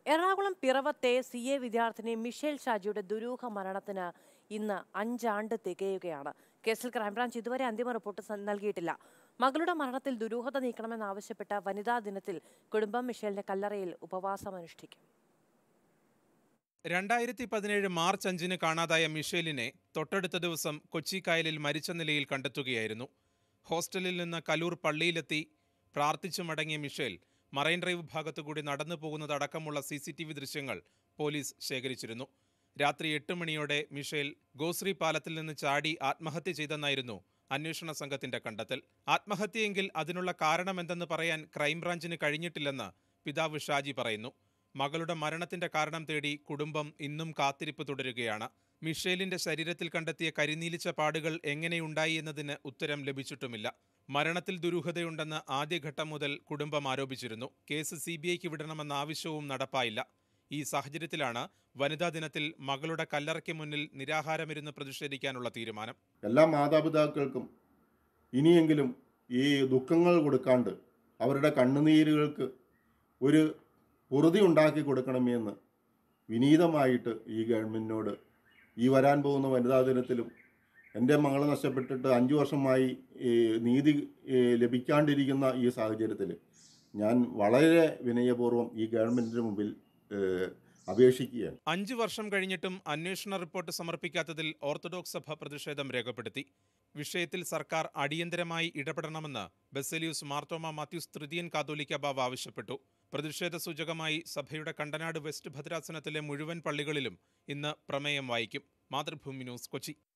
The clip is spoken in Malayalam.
എറണാകുളം പിറവത്തെ സി എ വിദ്യാർത്ഥിനി മിഷേൽ ഷാജിയുടെ ദുരൂഹ മരണത്തിന് ഇന്ന് അഞ്ചാണ്ട് തികയുകയാണ് കേസിൽ ക്രൈംബ്രാഞ്ച് ഇതുവരെ അന്തിമ റിപ്പോർട്ട് സ- നൽകിയിട്ടില്ല മകളുടെ മരണത്തിൽ ദുരൂഹത നീക്കണമെന്നാവശ്യപ്പെട്ട വനിതാ ദിനത്തിൽ കുടുംബം മിഷേലിന്റെ കല്ലറയിൽ ഉപവാസം അനുഷ്ഠിക്കും രണ്ടായിരത്തി പതിനേഴ് മാർച്ച് അഞ്ചിന് കാണാതായ മിഷേലിനെ തൊട്ടടുത്ത ദിവസം കൊച്ചി കായലിൽ മരിച്ച നിലയിൽ കണ്ടെത്തുകയായിരുന്നു ഹോസ്റ്റലിൽ നിന്ന് കലൂർ പള്ളിയിലെത്തി പ്രാർത്ഥിച്ചു മടങ്ങിയ മിഷേൽ മറൈൻ ഡ്രൈവ് ഭാഗത്തുകൂടി നടന്നു പോകുന്നതടക്കമുള്ള സി സി ടി വി ദൃശ്യങ്ങൾ പോലീസ് ശേഖരിച്ചിരുന്നു രാത്രി എട്ട് മണിയോടെ മിഷേൽ ഗോശ്രീ പാലത്തിൽ നിന്ന് ചാടി ആത്മഹത്യ ചെയ്തെന്നായിരുന്നു അന്വേഷണ സംഘത്തിന്റെ കണ്ടെത്തൽ ആത്മഹത്യയെങ്കിൽ അതിനുള്ള കാരണമെന്തെന്ന് പറയാൻ ക്രൈംബ്രാഞ്ചിന് കഴിഞ്ഞിട്ടില്ലെന്ന് പിതാവ് ഷാജി പറയുന്നു മകളുടെ മരണത്തിന്റെ കാരണം തേടി കുടുംബം ഇന്നും കാത്തിരിപ്പ് തുടരുകയാണ് മിഷേലിന്റെ ശരീരത്തിൽ കണ്ടെത്തിയ കരിനീലിച്ച പാടുകൾ എങ്ങനെയുണ്ടായി എന്നതിന് ഉത്തരം ലഭിച്ചിട്ടുമില്ല മരണത്തിൽ ദുരൂഹതയുണ്ടെന്ന് ആദ്യഘട്ടം മുതൽ കുടുംബം ആരോപിച്ചിരുന്നു കേസ് സി ബി ഐക്ക് വിടണമെന്ന ആവശ്യവും നടപ്പായില്ല ഈ സാഹചര്യത്തിലാണ് വനിതാ ദിനത്തിൽ മകളുടെ കല്ലറയ്ക്ക് മുന്നിൽ നിരാഹാരമിരുന്ന് പ്രതിഷേധിക്കാനുള്ള തീരുമാനം എല്ലാ മാതാപിതാക്കൾക്കും ഇനിയെങ്കിലും ഈ ദുഃഖങ്ങൾ കൊടുക്കാണ്ട് അവരുടെ കണ്ണുനീരുകൾക്ക് ഒരു പൊറുതി ഉണ്ടാക്കി കൊടുക്കണമെന്ന് വിനീതമായിട്ട് ഈ ഗവൺമെൻറ്റിനോട് ഈ വരാൻ പോകുന്ന വനിതാ ദിനത്തിലും എൻ്റെ മകളെ നഷ്ടപ്പെട്ടിട്ട് അഞ്ച് വർഷമായി ഈ നീതി ഈ ലഭിക്കാണ്ടിരിക്കുന്ന ഈ സാഹചര്യത്തിൽ ഞാൻ വളരെ വിനയപൂർവ്വം ഈ ഗവൺമെൻറ്റിന് മുമ്പിൽ ഏഹ്, അപേക്ഷിക്കുകയാണ് അഞ്ചു വർഷം കഴിഞ്ഞിട്ടും അന്വേഷണ റിപ്പോർട്ട് സമർപ്പിക്കാത്തതിൽ ഓർത്തഡോക്സ് സഭ പ്രതിഷേധം രേഖപ്പെടുത്തി വിഷയത്തിൽ സർക്കാർ അടിയന്തരമായി ഇടപെടണമെന്ന് ബെസലിയൂസ് മാർത്തോമ മാത്യൂസ് തൃതീയൻ കാതോലിക്ക ബാബ ആവശ്യപ്പെട്ടു പ്രതിഷേധ സൂചകമായി സഭയുടെ കണ്ടനാട് വെസ്റ്റ് ഭദ്രാസനത്തിലെ മുഴുവൻ പള്ളികളിലും ഇന്ന് പ്രമേയം വായിക്കും മാതൃഭൂമി ന്യൂസ് കൊച്ചി